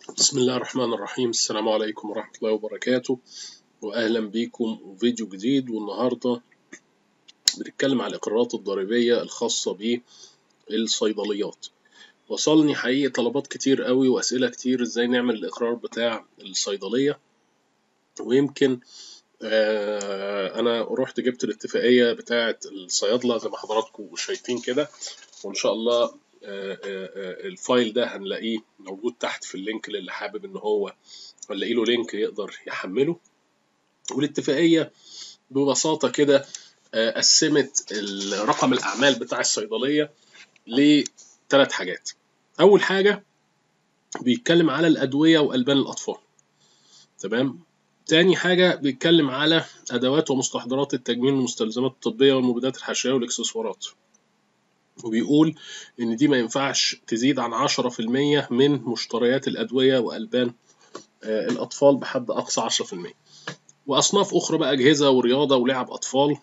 بسم الله الرحمن الرحيم السلام عليكم ورحمة الله وبركاته وأهلا بكم وفيديو جديد والنهاردة بنتكلم على الإقرارات الضريبية الخاصة بالصيدليات وصلني حقيقي طلبات كتير قوي وأسئلة كتير إزاي نعمل الإقرار بتاع الصيدلية ويمكن آه أنا رحت جبت الاتفاقية بتاعة الصيادلة زي ما حضراتكم شايفين كده وإن شاء الله الفايل ده هنلاقيه موجود تحت في اللينك للي حابب ان هو هنلاقي له لينك يقدر يحمله والاتفاقية ببساطة كده قسمت رقم الأعمال بتاع الصيدلية لثلاث حاجات أول حاجة بيتكلم على الأدوية وألبان الأطفال تمام تاني حاجة بيتكلم على أدوات ومستحضرات التجميل والمستلزمات الطبية والمبيدات الحشوية والإكسسوارات وبيقول إن دي ما ينفعش تزيد عن عشرة في المية من مشتريات الأدوية وألبان الأطفال بحد أقصى عشرة في المية وأصناف أخرى بقى أجهزة ورياضة ولعب أطفال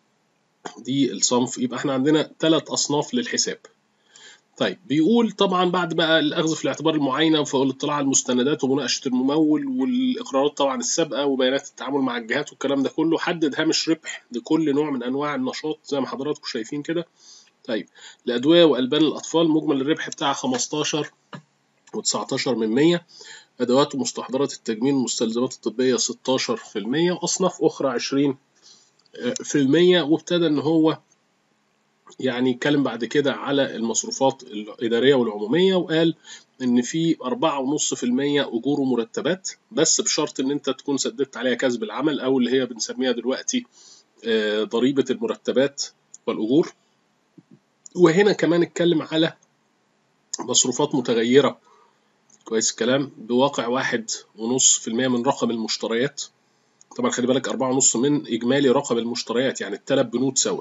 دي الصنف يبقى احنا عندنا ثلاث أصناف للحساب طيب بيقول طبعا بعد بقى الأخذ في الاعتبار المعاينة والاطلاع على المستندات ومناقشة الممول والإقرارات طبعا السابقة وبيانات التعامل مع الجهات والكلام ده كله حدد هامش ربح لكل نوع من أنواع النشاط زي ما حضراتكم شايفين كده طيب الأدوية وألبان الأطفال مجمل الربح بتاعها 15 و19 من 100 أدوات ومستحضرات التجميل والمستلزمات الطبية 16% وأصناف أخرى 20 في المية وابتدى إن هو يعني يتكلم بعد كده على المصروفات الإدارية والعمومية وقال إن في 4.5% أجور ومرتبات بس بشرط إن أنت تكون سددت عليها كسب العمل أو اللي هي بنسميها دلوقتي ضريبة المرتبات والأجور وهنا كمان اتكلم على مصروفات متغيرة كويس الكلام بواقع واحد ونص في المية من رقم المشتريات طبعا خلي بالك أربعة ونص من إجمالي رقم المشتريات يعني التلات بنود سوا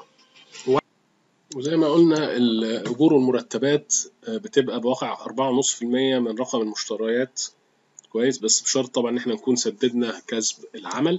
وزي ما قلنا الأجور والمرتبات بتبقى بواقع أربعة ونص في المية من رقم المشتريات كويس بس بشرط طبعا إن احنا نكون سددنا كسب العمل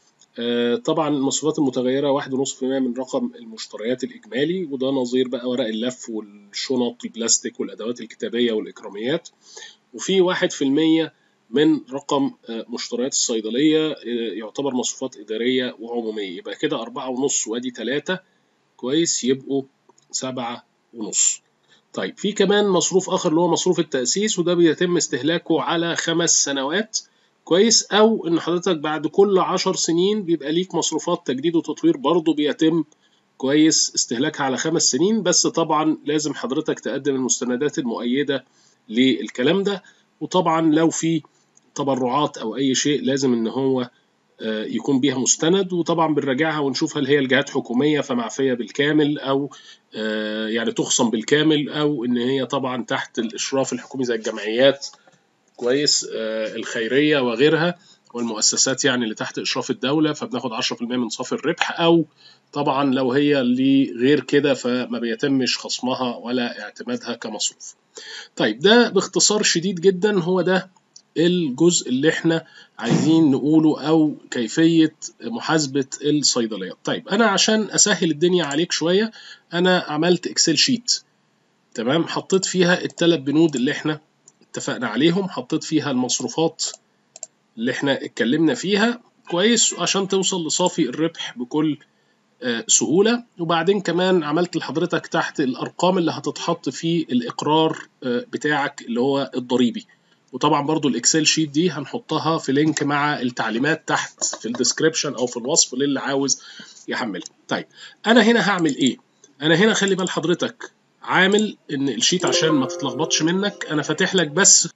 طبعا المصروفات المتغيرة واحد ونص في المية من رقم المشتريات الإجمالي وده نظير بقى ورق اللف والشنط البلاستيك والأدوات الكتابية والإكراميات وفي واحد في المية من رقم مشتريات الصيدلية يعتبر مصروفات إدارية وعمومية يبقى كده أربعة ونص وأدي تلاتة كويس يبقوا سبعة ونص طيب في كمان مصروف آخر اللي هو مصروف التأسيس وده بيتم استهلاكه على خمس سنوات كويس او ان حضرتك بعد كل عشر سنين بيبقى ليك مصروفات تجديد وتطوير برضه بيتم كويس استهلاكها على خمس سنين بس طبعا لازم حضرتك تقدم المستندات المؤيدة للكلام ده وطبعا لو في تبرعات او اي شيء لازم ان هو يكون بيها مستند وطبعا بنراجعها ونشوف هل هي الجهات حكومية فمعفية بالكامل او يعني تخصم بالكامل او ان هي طبعا تحت الاشراف الحكومي زي الجمعيات كويس آه الخيرية وغيرها والمؤسسات يعني اللي تحت إشراف الدولة فبناخد 10% من صافي الربح أو طبعا لو هي اللي غير كده فما بيتمش خصمها ولا اعتمادها كمصروف طيب ده باختصار شديد جدا هو ده الجزء اللي احنا عايزين نقوله أو كيفية محاسبة الصيدليات طيب أنا عشان أسهل الدنيا عليك شوية أنا عملت إكسل شيت تمام حطيت فيها الثلاث بنود اللي احنا اتفقنا عليهم حطيت فيها المصروفات اللي احنا اتكلمنا فيها كويس عشان توصل لصافي الربح بكل آه سهولة وبعدين كمان عملت لحضرتك تحت الأرقام اللي هتتحط في الإقرار آه بتاعك اللي هو الضريبي وطبعا برضو الإكسل شيت دي هنحطها في لينك مع التعليمات تحت في الديسكريبشن أو في الوصف للي عاوز يحملها طيب أنا هنا هعمل إيه؟ أنا هنا خلي بال حضرتك عامل ان الشيت عشان ما تتلخبطش منك انا فاتح لك بس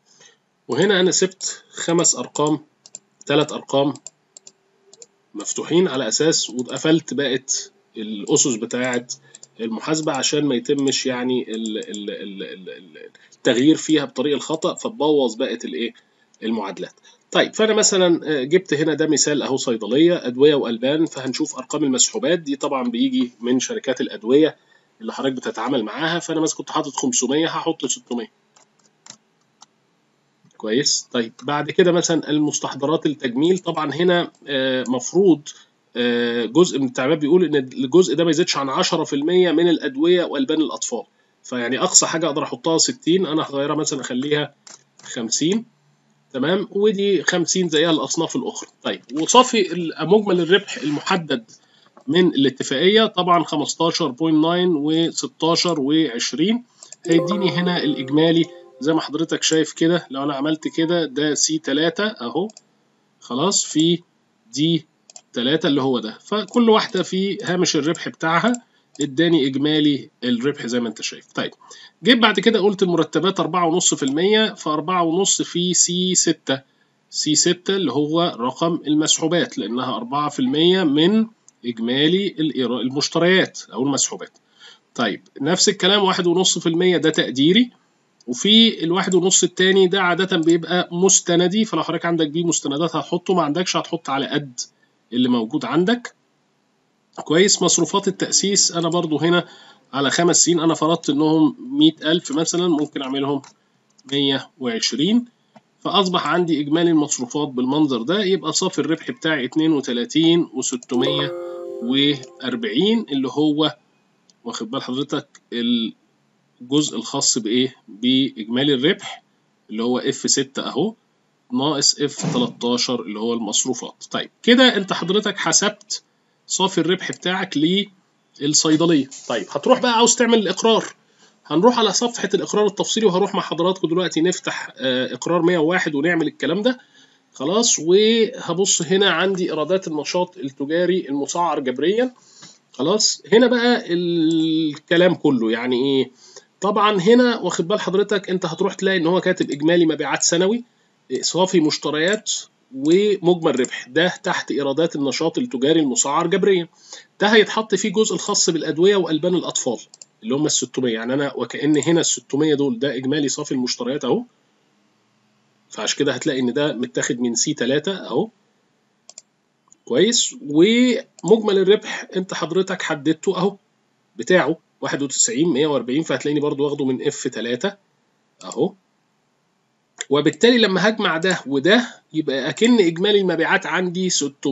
وهنا انا سبت خمس ارقام ثلاث ارقام مفتوحين على اساس وقفلت بقت الاسس بتاعه المحاسبه عشان ما يتمش يعني التغيير فيها بطريقه الخطا فتبوظ بقت الايه المعادلات طيب فانا مثلا جبت هنا ده مثال اهو صيدليه ادويه والبان فهنشوف ارقام المسحوبات دي طبعا بيجي من شركات الادويه اللي حضرتك بتتعامل معاها فانا مثلا كنت حاطط 500 هحط 600 كويس طيب بعد كده مثلا المستحضرات التجميل طبعا هنا مفروض جزء من التعبير بيقول ان الجزء ده ما يزيدش عن 10% من الادويه والبان الاطفال فيعني اقصى حاجه اقدر احطها 60 انا هغيرها مثلا اخليها 50 تمام ودي 50 زيها الاصناف الاخرى طيب وصافي مجمل الربح المحدد من الاتفاقيه طبعا 15.9 و16 و20 هيديني هنا الاجمالي زي ما حضرتك شايف كده لو انا عملت كده ده سي 3 اهو خلاص في دي 3 اللي هو ده فكل واحده في هامش الربح بتاعها اداني اجمالي الربح زي ما انت شايف طيب جيت بعد كده قلت المرتبات 4.5% ف 4.5 في سي 6 سي 6 اللي هو رقم المسحوبات لانها 4% من اجمالي المشتريات او المسحوبات طيب نفس الكلام 1.5% ده تقديري وفي الواحد ونص التاني ده عادة بيبقى مستندي فلو حضرتك عندك بيه مستندات هتحطه ما عندكش هتحط على قد اللي موجود عندك كويس مصروفات التأسيس أنا برضو هنا على خمس سنين أنا فرضت إنهم مية ألف مثلا ممكن أعملهم مية وعشرين فأصبح عندي إجمالي المصروفات بالمنظر ده يبقى صافي الربح بتاعي اتنين وتلاتين وستمية وأربعين اللي هو واخد بال حضرتك الجزء الخاص بإيه؟ بإجمالي الربح اللي هو اف 6 أهو ناقص اف 13 اللي هو المصروفات طيب كده أنت حضرتك حسبت صافي الربح بتاعك للصيدليه طيب هتروح بقى عاوز تعمل الاقرار هنروح على صفحه الاقرار التفصيلي وهروح مع حضراتكم دلوقتي نفتح اقرار 101 ونعمل الكلام ده خلاص وهبص هنا عندي ايرادات النشاط التجاري المسعر جبريا خلاص هنا بقى الكلام كله يعني ايه طبعا هنا واخد بال حضرتك انت هتروح تلاقي ان هو كاتب اجمالي مبيعات سنوي صافي مشتريات ومجمل ربح ده تحت ايرادات النشاط التجاري المسعر جبريا ده هيتحط فيه جزء الخاص بالادويه والبان الاطفال اللي هم ال 600 يعني انا وكان هنا ال 600 دول ده اجمالي صافي المشتريات اهو فعشان كده هتلاقي ان ده متاخد من سي 3 اهو كويس ومجمل الربح انت حضرتك حددته اهو بتاعه 91 140 فهتلاقيني برضو واخده من اف 3 اهو وبالتالي لما هجمع ده وده يبقى أكن إجمالي المبيعات عندي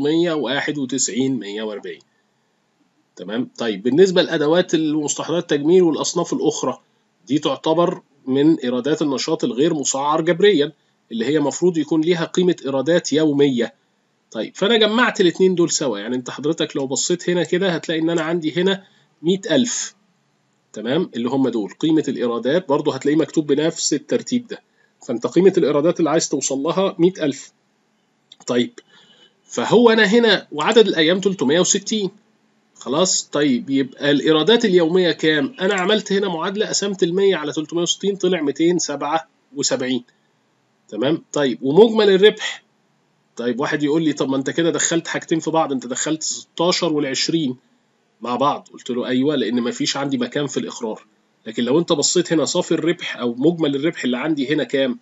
691 140 تمام طيب بالنسبة لأدوات المستحضرات التجميل والأصناف الأخرى دي تعتبر من إيرادات النشاط الغير مسعر جبريا اللي هي مفروض يكون ليها قيمة إيرادات يومية طيب فأنا جمعت الاتنين دول سوا يعني أنت حضرتك لو بصيت هنا كده هتلاقي إن أنا عندي هنا 100000 تمام اللي هم دول قيمة الإيرادات برضو هتلاقيه مكتوب بنفس الترتيب ده فانت قيمة الإيرادات اللي عايز توصل لها 100000 طيب فهو أنا هنا وعدد الأيام 360 خلاص طيب يبقى الإيرادات اليومية كام؟ أنا عملت هنا معادلة قسمت ال 100 على 360 طلع 277 تمام طيب ومجمل الربح طيب واحد يقول لي طب ما أنت كده دخلت حاجتين في بعض أنت دخلت 16 وال 20 مع بعض قلت له أيوه لأن مفيش عندي مكان في الإقرار لكن لو انت بصيت هنا صافي الربح او مجمل الربح اللي عندي هنا كام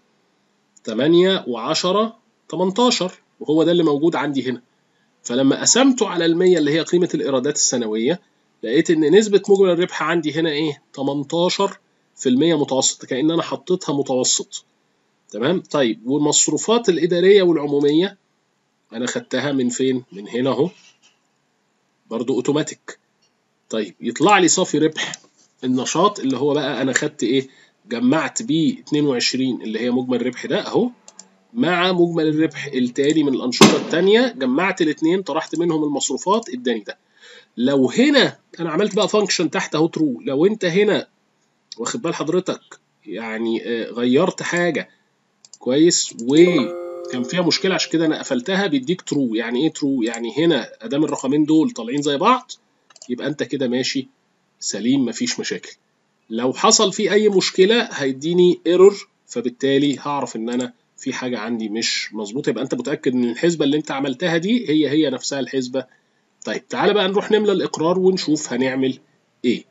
8 و10 18 وهو ده اللي موجود عندي هنا فلما قسمته على المية اللي هي قيمة الإيرادات السنوية لقيت إن نسبة مجمل الربح عندي هنا إيه 18 في المية متوسط كأن أنا حطيتها متوسط تمام طيب والمصروفات الإدارية والعمومية أنا خدتها من فين من هنا أهو برضو أوتوماتيك طيب يطلع لي صافي ربح النشاط اللي هو بقى انا خدت ايه جمعت بيه 22 اللي هي مجمل الربح ده اهو مع مجمل الربح التاني من الانشطه التانيه جمعت الاثنين طرحت منهم المصروفات اداني ده لو هنا انا عملت بقى فانكشن تحت اهو ترو لو انت هنا واخد بال حضرتك يعني غيرت حاجه كويس وكان فيها مشكله عشان كده انا قفلتها بيديك ترو يعني ايه ترو يعني هنا ادام الرقمين دول طالعين زي بعض يبقى انت كده ماشي سليم مفيش مشاكل لو حصل فيه اي مشكله هيديني ايرور فبالتالي هعرف ان انا في حاجه عندي مش مظبوطه يبقى انت متاكد ان الحسبه اللي انت عملتها دي هي هي نفسها الحسبه طيب تعالى بقى نروح نملى الاقرار ونشوف هنعمل ايه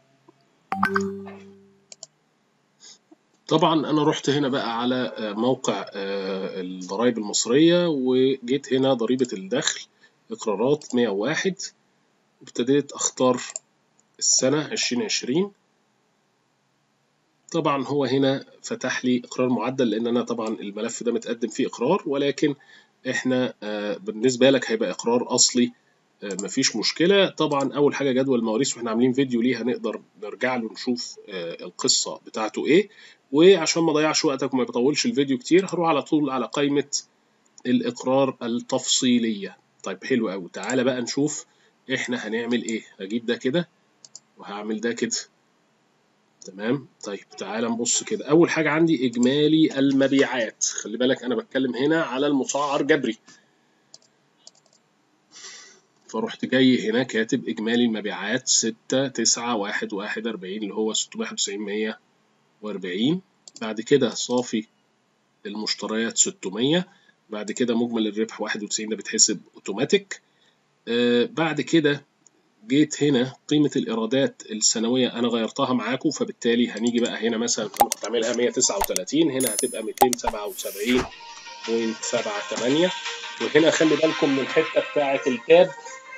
طبعا انا رحت هنا بقى على موقع الضرائب المصريه وجيت هنا ضريبه الدخل اقرارات 101 وابتديت اختار السنة 2020 طبعا هو هنا فتح لي إقرار معدل لأن أنا طبعا الملف ده متقدم فيه إقرار ولكن إحنا بالنسبة لك هيبقى إقرار أصلي مفيش مشكلة طبعا أول حاجة جدول المواريث وإحنا عاملين فيديو ليها نقدر نرجع له نشوف القصة بتاعته إيه وعشان ما أضيعش وقتك وما يطولش الفيديو كتير هروح على طول على قائمة الإقرار التفصيلية طيب حلو أوي تعالى بقى نشوف إحنا هنعمل إيه هجيب ده كده وهعمل ده كده تمام طيب تعالى نبص كده أول حاجة عندي إجمالي المبيعات خلي بالك أنا بتكلم هنا على المسعر جبري فرحت جاي هنا كاتب إجمالي المبيعات ستة تسعة واحد واحد أربعين اللي هو ستمية واحد وتسعين مية وأربعين بعد كده صافي المشتريات ستمية بعد كده مجمل الربح واحد وتسعين ده بيتحسب أوتوماتيك آه بعد كده جيت هنا قيمة الإيرادات السنوية أنا غيرتها معاكم فبالتالي هنيجي بقى هنا مثلا أنا كنت عاملها 139 هنا هتبقى 277.78 وهنا خلي بالكم من الحتة بتاعة التاب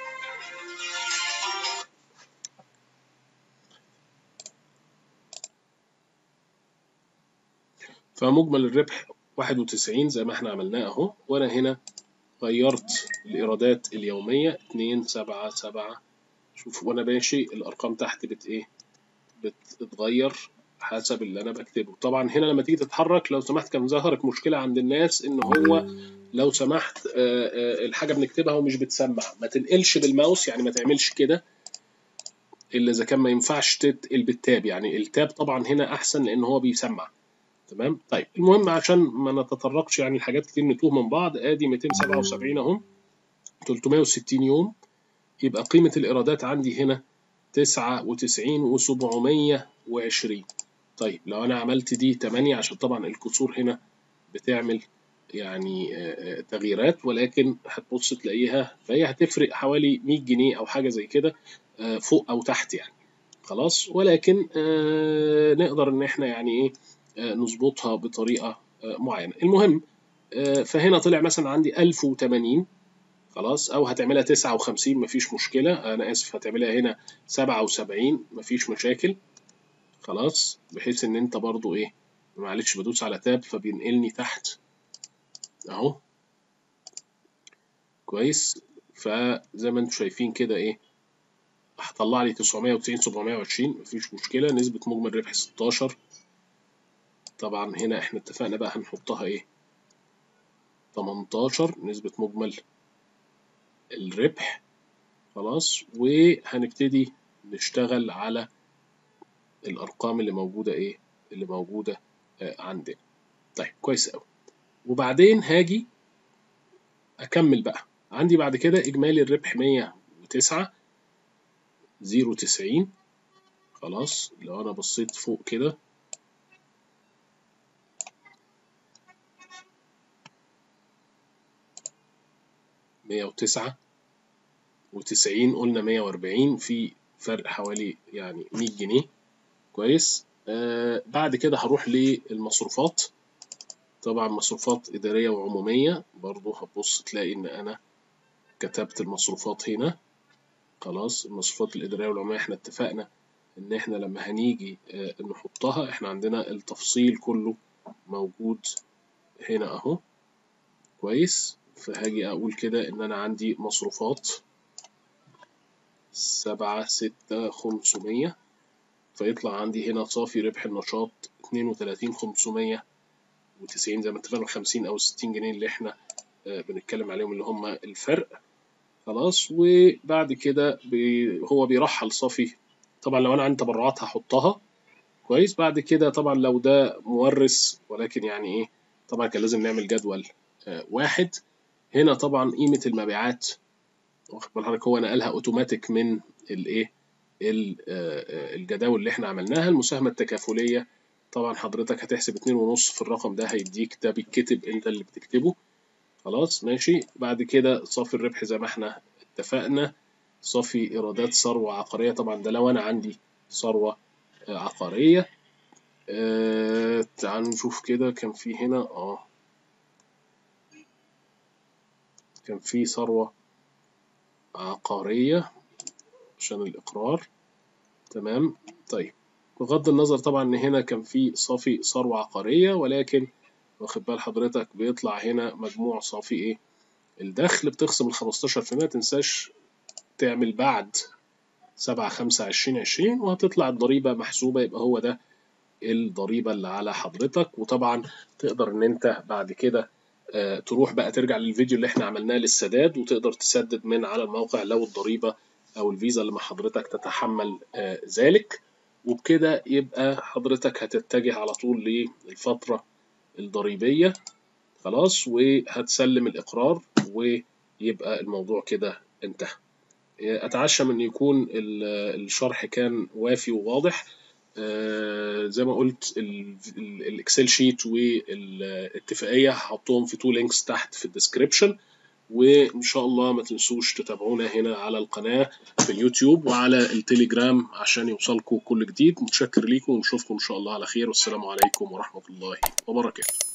فمجمل الربح 91 زي ما احنا عملناه اهو وانا هنا غيرت الايرادات اليوميه 2 7 7 شوف وانا ماشي الارقام تحت بت ايه بتتغير حسب اللي انا بكتبه طبعا هنا لما تيجي تتحرك لو سمحت كان ظهرت مشكله عند الناس ان هو لو سمحت الحاجه بنكتبها ومش بتسمع ما تنقلش بالماوس يعني ما تعملش كده الا اذا كان ما ينفعش تتقل بالتاب يعني التاب طبعا هنا احسن لان هو بيسمع تمام طيب المهم عشان ما نتطرقش يعني لحاجات كتير نتوه من بعض ادي 277 اهم 360 يوم يبقى قيمة الإيرادات عندي هنا 99 و720 طيب لو أنا عملت دي 8 عشان طبعا الكسور هنا بتعمل يعني تغييرات ولكن هتبص تلاقيها فهي هتفرق حوالي 100 جنيه أو حاجة زي كده فوق أو تحت يعني خلاص ولكن نقدر إن إحنا يعني إيه نظبطها بطريقة معينة المهم فهنا طلع مثلا عندي 1080 خلاص او هتعملها 59 مفيش مشكلة انا اسف هتعملها هنا 77 مفيش مشاكل خلاص بحيث ان انت برضو ايه معلش بدوس على تاب فبينقلني تحت اهو كويس فزي ما انتم شايفين كده ايه هطلع لي 990 720 مفيش مشكلة نسبة مجمل ربح 16 طبعا هنا احنا اتفقنا بقى هنحطها ايه 18 نسبة مجمل الربح خلاص وهنبتدي نشتغل على الارقام اللي موجودة ايه اللي موجودة آه عندنا طيب كويس قوي وبعدين هاجي اكمل بقى عندي بعد كده اجمالي الربح 109 090 خلاص لو انا بصيت فوق كده مية وتسعة وتسعين قلنا مية وأربعين في فرق حوالي يعني مية جنيه كويس آه بعد كده هروح للمصروفات طبعا مصروفات إدارية وعمومية برضو هتبص تلاقي إن أنا كتبت المصروفات هنا خلاص المصروفات الإدارية والعمومية احنا اتفقنا إن احنا لما هنيجي آه نحطها احنا عندنا التفصيل كله موجود هنا أهو كويس فهاجي أقول كده إن أنا عندي مصروفات سبعة ستة خمسمية فيطلع عندي هنا صافي ربح النشاط اتنين وتلاتين خمسمية وتسعين زي ما اتفقنا الخمسين أو الستين جنيه اللي احنا بنتكلم عليهم اللي هم الفرق خلاص وبعد كده بي هو بيرحل صافي طبعا لو أنا عندي تبرعات هحطها كويس بعد كده طبعا لو ده مورث ولكن يعني إيه طبعا كان لازم نعمل جدول واحد هنا طبعا قيمة المبيعات واخد بال حضرتك هو نقلها اوتوماتيك من الايه الجداول اللي احنا عملناها المساهمة التكافلية طبعا حضرتك هتحسب اتنين ونص في الرقم ده هيديك ده بيتكتب انت اللي بتكتبه خلاص ماشي بعد كده صافي الربح زي ما احنا اتفقنا صافي ايرادات ثروة عقارية طبعا ده لو انا عندي ثروة عقارية اه تعالوا نشوف كده كان في هنا اه كان في ثروة عقارية عشان الإقرار تمام طيب بغض النظر طبعا إن هنا كان في صافي ثروة عقارية ولكن واخد بال حضرتك بيطلع هنا مجموع صافي إيه الدخل بتخصم الخمستاشر في المية متنساش تعمل بعد سبعة خمسة عشرين عشرين وهتطلع الضريبة محسوبة يبقى هو ده الضريبة اللي على حضرتك وطبعا تقدر إن أنت بعد كده آه، تروح بقى ترجع للفيديو اللي احنا عملناه للسداد وتقدر تسدد من على الموقع لو الضريبة أو الفيزا اللي مع حضرتك تتحمل آه، ذلك وبكده يبقى حضرتك هتتجه على طول للفترة الضريبية خلاص وهتسلم الإقرار ويبقى الموضوع كده انتهى أتعشم أن يكون ال- الشرح كان وافي وواضح آه، زي ما قلت ال- ال- الاكسل شيت والاتفاقيه هحطهم في تو لينكس تحت في الديسكربشن وان شاء الله ما تنسوش تتابعونا هنا على القناه في اليوتيوب وعلى التليجرام عشان يوصلكم كل جديد متشكر ليكم ونشوفكم ان شاء الله على خير والسلام عليكم ورحمه الله وبركاته